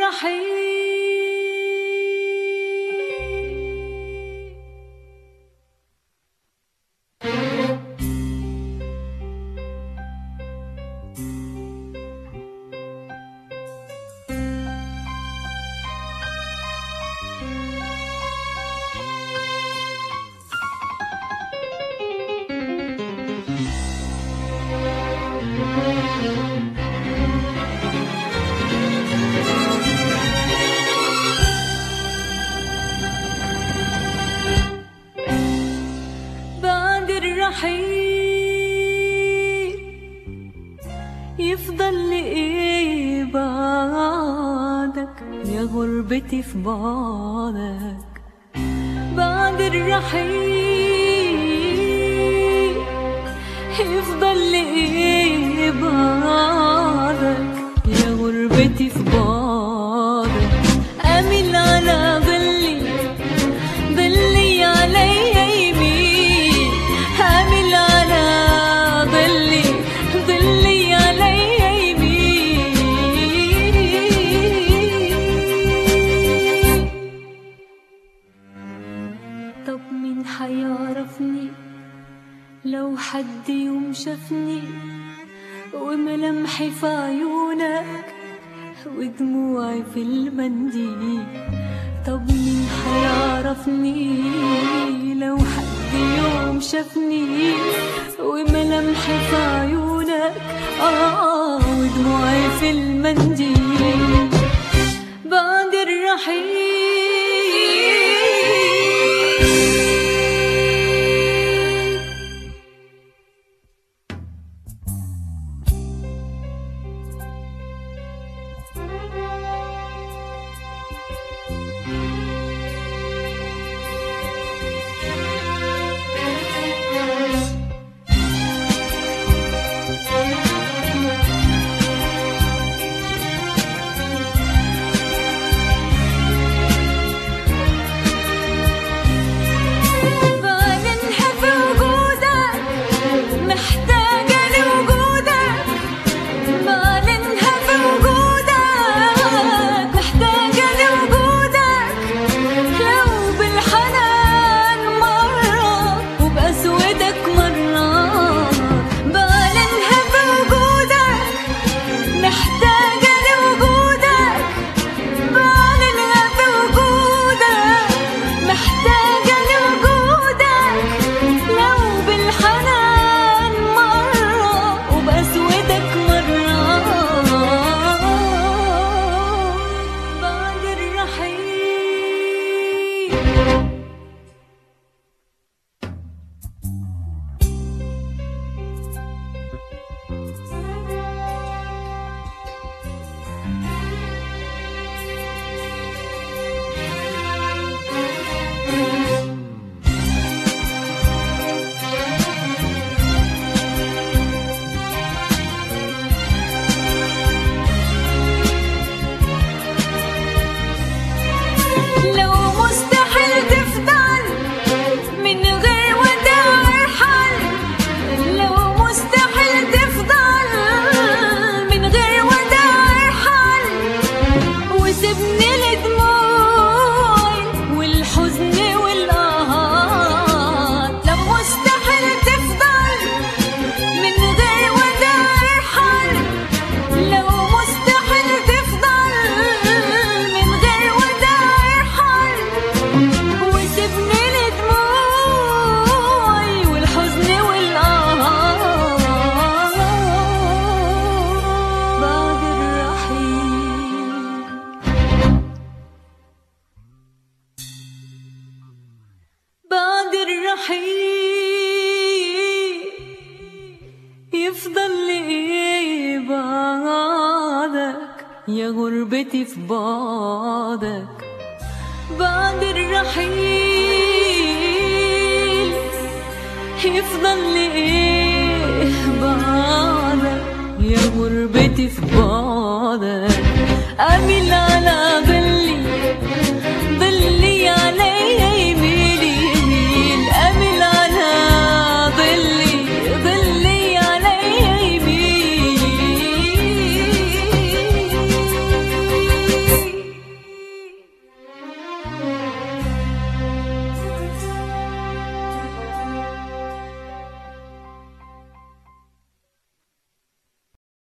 الرحيل بعد الرحيل يفضل لي ايه بعدك يا غربتي في بعدك بعد الرحيل يفضل لي ايه بعدك يا غربتي في بعدك اميل على ظلي ظلي علي يمين حامل على ظلي ظلي علي يمين طب مين حيعرفني لو حد يوم شافني وملامحي في عيونك ودموعي في المنديل طب مين حيعرفني لو حد يوم شافني وملامحي في عيونك آه ودموعي في المنديل بعد الرحيل بعلنها في وجودك محتاجة لوجودك بعلنها في وجودك محتاجة لوجودك لو بالحنان مرة وبأسودك مرة بعلنها في وجودك محتاجة لوجودك بعلنها في وجودك محتاجة لوجودك لو بالحنان مرة وبأسودك مرة بعد الرحيل لو مستحيل تفضل من غير وداع حل لو مستحيل تفضل من غير وداع حل وسيبني لدموعي والحزن والقهار لو مستحيل تفضل من غير وداع حل لو مستحيل تفضل من غير وداع حل وسيبني لدموعي والحزن والقهار بعد الرحيل بعد الرحيل يفضل لي إيه بعدك يا غربتي في بعدك بعد الرحيل يفضل لي ايه بعدك يا غربتي في بعدك اميل